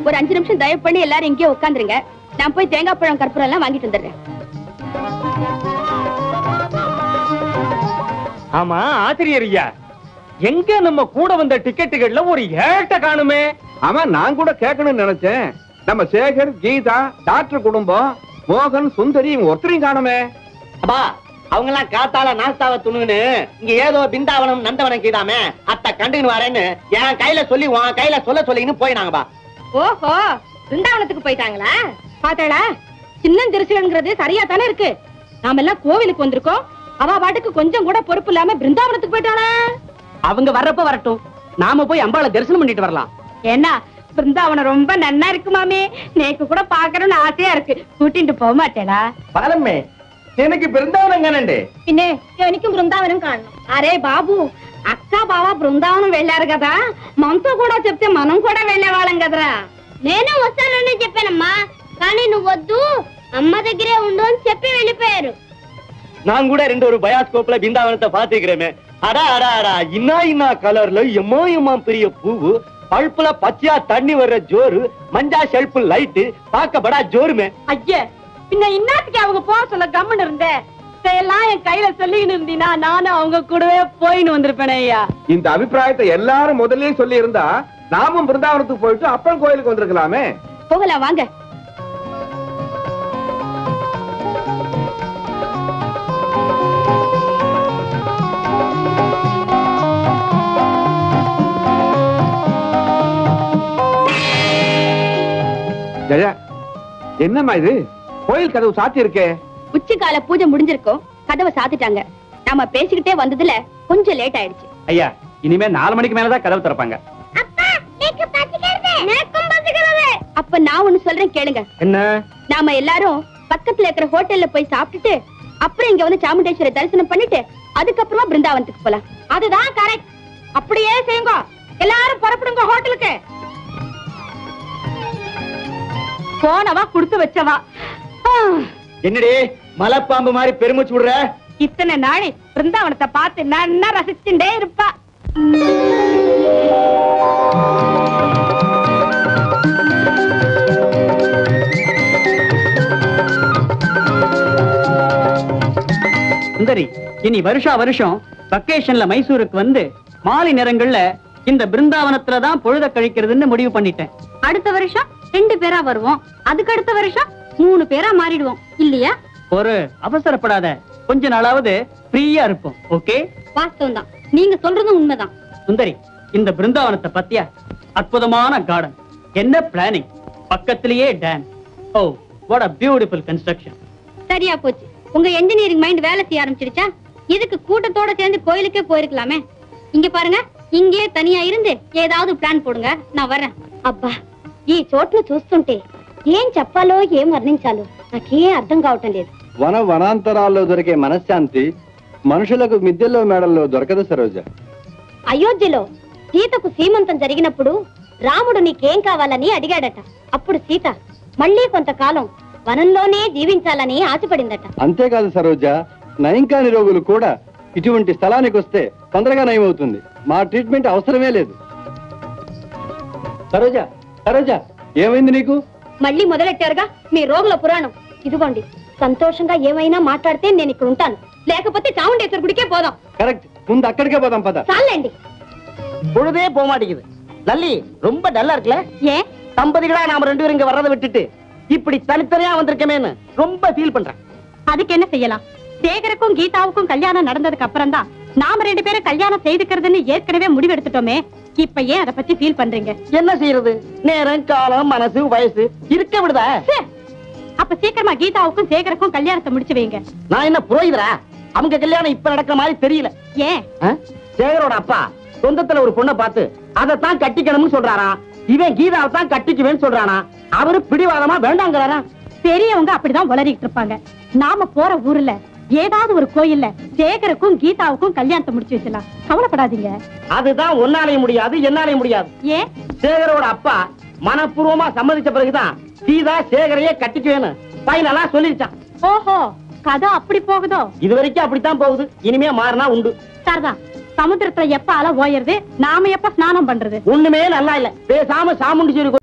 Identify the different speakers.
Speaker 1: ஒரு அஞ்சு நிமிஷம் தயவு பண்ணி எல்லாரும் இங்கேயே உட்காந்துருங்க நான் போய் தேங்காய் பழம் கற்பூரம் எல்லாம் வாங்கிட்டு வந்துடுறேன்
Speaker 2: ஆமா ஆசிரியர் ஐயா எங்க நம்ம கூட வந்த டிக்கெட்டுகள்ல ஒரு ஏட்ட காணுமே
Speaker 3: ஆமா நான் கூட கேட்கணும்னு நினைச்சேன் நம்ம சேகர் கீதா டாக்டர் குடும்பம் மோகன் சுந்தரி இவங்க ஒருத்தரையும் காணுமே
Speaker 4: அப்பா அவங்க எல்லாம் காத்தால நாஸ்தாவ துணுன்னு இங்க ஏதோ பிந்தாவனம் நந்தவனம் கீதாமே அத்த கண்டுன்னு வரேன்னு என் கையில சொல்லி உன் கையில சொல்ல சொல்லின்னு போயினாங்கப்பா
Speaker 1: ஓஹோ பிருந்தாவனத்துக்கு போயிட்டாங்களா பாத்தாளா சின்ன திருசிலங்கிறது சரியா தானே இருக்கு நாம எல்லாம் கோவிலுக்கு வந்திருக்கோம் அவ பாட்டுக்கு கொஞ்சம் கூட பொறுப்பு இல்லாம பிருந்தாவனத்துக்கு போயிட்டானா
Speaker 4: அவங்க வர்றப்ப வரட்டும் நாம போய் அம்பாளை தரிசனம் பண்ணிட்டு வரலாம்
Speaker 1: என்ன பிருந்தாவனம் ரொம்ப நன்னா இருக்கு மாமி நேக்கு கூட பாக்கணும்னு ஆசையா இருக்கு கூட்டிட்டு போக மாட்டேடா
Speaker 3: பாலம்மே எனக்கு பிருந்தாவனம் காணண்டே
Speaker 1: పిన్నే ఎవరికి బృందావనం కారణం అరే బాబు అక్క బావ బృందావనం వెళ్ళారు కదా మనతో కూడా చెప్తే మనం కూడా వెళ్ళేవాళ్ళం కదరా నేను వస్తానని చెప్పానమ్మా కానీ నువ్వు వద్దు అమ్మ దగ్గరే ఉండు అని చెప్పి వెళ్ళిపోయారు
Speaker 4: நான் கூட ரெண்டு ஒரு பயாஸ்கோப்ல பிந்தாவனத்தை பாத்துக்கிறேமே அடா அடா அடா இன்னா இன்னா கலர்ல எம்மோ எம்மா பெரிய பூவு பழுப்புல பச்சையா தண்ணி வர்ற ஜோரு மஞ்சா ஷெல்ஃப் லைட்டு பார்க்க படா ஜோருமே
Speaker 1: ஐயா பின்ன இன்னாத்துக்கு அவங்க போக சொல்ல கம்முன்னு இருந்தேன் எல்லாம் என் கையில சொல்லின்னு இருந்தீனா நானும் அவங்க கூடவே போயின்னு வந்திருப்பேனே ஐயா
Speaker 3: இந்த அபிப்பிராயத்தை எல்லாரும் முதல்லயே சொல்லி இருந்தா நாமும் பிருந்தாவனத்துக்கு போயிட்டு அப்பன் கோயிலுக்கு வந்திருக்கலாமே
Speaker 1: போகலாம் வாங்க
Speaker 3: ஜெயா என்னம்மா இது கோயில் கதவு சாத்தி இருக்கே
Speaker 1: உச்சிக்கால பூஜை முடிஞ்சிருக்கும் கதவை சாத்திட்டாங்க நாம பேசிக்கிட்டே வந்ததுல கொஞ்சம் லேட் ஆயிடுச்சு
Speaker 2: ஐயா இனிமே நாலு மணிக்கு மேலதான் கதவு திறப்பாங்க
Speaker 1: அப்ப நான் ஒண்ணு சொல்றேன் கேளுங்க
Speaker 2: என்ன
Speaker 1: நாம எல்லாரும் பக்கத்துல இருக்கிற ஹோட்டல்ல போய் சாப்பிட்டுட்டு அப்புறம் இங்க வந்து சாமுண்டேஸ்வரி தரிசனம் பண்ணிட்டு அதுக்கப்புறமா பிருந்தாவனத்துக்கு போலாம் அதுதான் கரெக்ட் அப்படியே செய்யுங்க எல்லாரும் புறப்படுங்க ஹோட்டலுக்கு போனவா குடுத்து வச்சவா ஆ,
Speaker 4: என்னடி மலைப்பாம்பு மாதிரி பெருமிச்சு விடுற
Speaker 1: இத்தனை நாளை பிருந்தாவனத்தை பார்த்து நன்னா ரசிச்சுட்டே இருப்பா
Speaker 5: சுந்தரி இனி வருஷா வருஷம் வக்கேஷன்ல மைசூருக்கு வந்து மாலை நேரங்கள்ல இந்த பிருந்தாவனத்துல தான் பொழுத கழிக்கிறதுன்னு முடிவு பண்ணிட்டேன்
Speaker 1: அடுத்த வருஷம் ரெண்டு பேரா வருவோம் அதுக்கு அடுத்த வருஷம் மூணு பேரா மாறிடுவோம் இல்லையா
Speaker 5: ஒரு அவசரப்படாத கொஞ்ச நாளாவது ஃப்ரீயா இருப்போம் ஓகே
Speaker 1: வாஸ்தவம் தான் நீங்க சொல்றதும் உண்மைதான்
Speaker 5: சுந்தரி இந்த பிருந்தாவனத்தை பத்தியா அற்புதமான கார்டன் என்ன பிளானிங் பக்கத்திலேயே dam oh what a beautiful construction
Speaker 1: சரியா போச்சு உங்க என்ஜினியரிங் மைண்ட் வேலை செய்ய ஆரம்பிச்சிடுச்சா இதுக்கு கூட்டத்தோட சேர்ந்து கோயிலுக்கே போயிருக்கலாமே இங்க பாருங்க இங்கே தனியா இருந்து ஏதாவது பிளான் போடுங்க நான் వరேன் అబ్బా ఈ చోట్లు చూస్తుంటే ఏం చెప్పాలో ఏం వర్ణించాలో నాకేం అర్థం కావటం లేదు
Speaker 6: వన వనాంతరాల్లో దొరికే మనశ్శాంతి మనుషులకు మిద్దెల్లో మేడల్లో దొరకదు సరోజ
Speaker 1: అయోధ్యలో సీతకు సీమంతం జరిగినప్పుడు రాముడు నీకేం కావాలని అడిగాడట అప్పుడు సీత మళ్ళీ కొంతకాలం వనంలోనే జీవించాలని ఆశపడిందట
Speaker 6: అంతేకాదు సరోజ నయం కాని రోగులు కూడా ఇటువంటి స్థలానికి వస్తే తొందరగా నయమవుతుంది మా ట్రీట్మెంట్ అవసరమే లేదు సరోజ సరోజ ఏమైంది నీకు
Speaker 1: మళ్ళీ మొదలెట్టారుగా మీ రోగుల పురాణం ఇదిగోండి సంతోషంగా ఏమైనా మాట్లాడితే నేను ఇక్కడ ఉంటాను లేకపోతే చాముండేశ్వరి గుడికే పోదాం
Speaker 6: కరెక్ట్ ముందు అక్కడికే పోదాం పద
Speaker 1: చాలండి
Speaker 4: பொழுதே போக மாட்டேங்குது லல்லி ரொம்ப டல்லா இருக்குல்ல
Speaker 1: ஏன்
Speaker 4: தம்பதிகளா நாம ரெண்டு பேரும் இங்க வர்றதை விட்டுட்டு இப்படி தனித்தனியா வந்திருக்கமேன்னு ரொம்ப ஃபீல் பண்றேன்
Speaker 1: அதுக்கு என்ன செய்யலாம் சேகருக்கும் கீதாவுக்கும் கல்யாணம் நடந்ததுக்கு அப்புறம் தான் நாம ரெண்டு பேரும் கல்யாணம் செய்துக்கிறதுன்னு ஏற்கனவே முடிவெடுத்துட்டோமே இப்ப ஏன் அதை பத்தி ஃபீல் பண்றீங்க
Speaker 4: என்ன செய்யறது நேரம் காலம் மனசு வயசு இருக்க விடுதா
Speaker 1: ச்சே! அப்ப சீக்கிரமா கீதாவுக்கும் சேகருக்கும் கல்யாணத்தை முடிச்சு வைங்க
Speaker 4: நான் என்ன புரோகிதரா அவங்க கல்யாணம் இப்ப நடக்கிற மாதிரி தெரியல
Speaker 1: ஏன்
Speaker 4: ஆ? சேகரோட அப்பா சொந்தத்துல ஒரு பொண்ணை பார்த்து அதைத்தான் கட்டிக்கணும்னு சொல்றாரா இவன் கீதாவை தான் கட்டிக்குவேன்னு சொல்றானா அவரு பிடிவாதமா வேண்டாங்கிறாரா
Speaker 1: பெரியவங்க அப்படிதான் உளறிட்டு இருப்பாங்க நாம போற ஊர்ல ஏதாவது ஒரு கோயில்ல சேகருக்கும் கீதாவுக்கும் கல்யாணத்தை முடிச்சு வச்சலாம் கவலைப்படாதீங்க
Speaker 4: அதுதான் ஒன்னாலையும் முடியாது என்னாலையும் முடியாது
Speaker 1: ஏன்
Speaker 4: சேகரோட அப்பா மனப்பூர்வமா சம்மதிச்ச பிறகுதான் சீதா சேகரையே கட்டிக்குவேன்னு பையனெல்லாம் சொல்லிருச்சான்
Speaker 1: ஓஹோ கதை அப்படி போகுதோ
Speaker 4: இது வரைக்கும் அப்படித்தான் போகுது இனிமே மாறினா உண்டு
Speaker 1: சரிதான் சமுத்திரத்துல எப்ப அலை ஓயறது நாம எப்ப ஸ்நானம் பண்றது
Speaker 4: ஒண்ணுமே நல்லா இல்ல பேசாம சாமுண்டி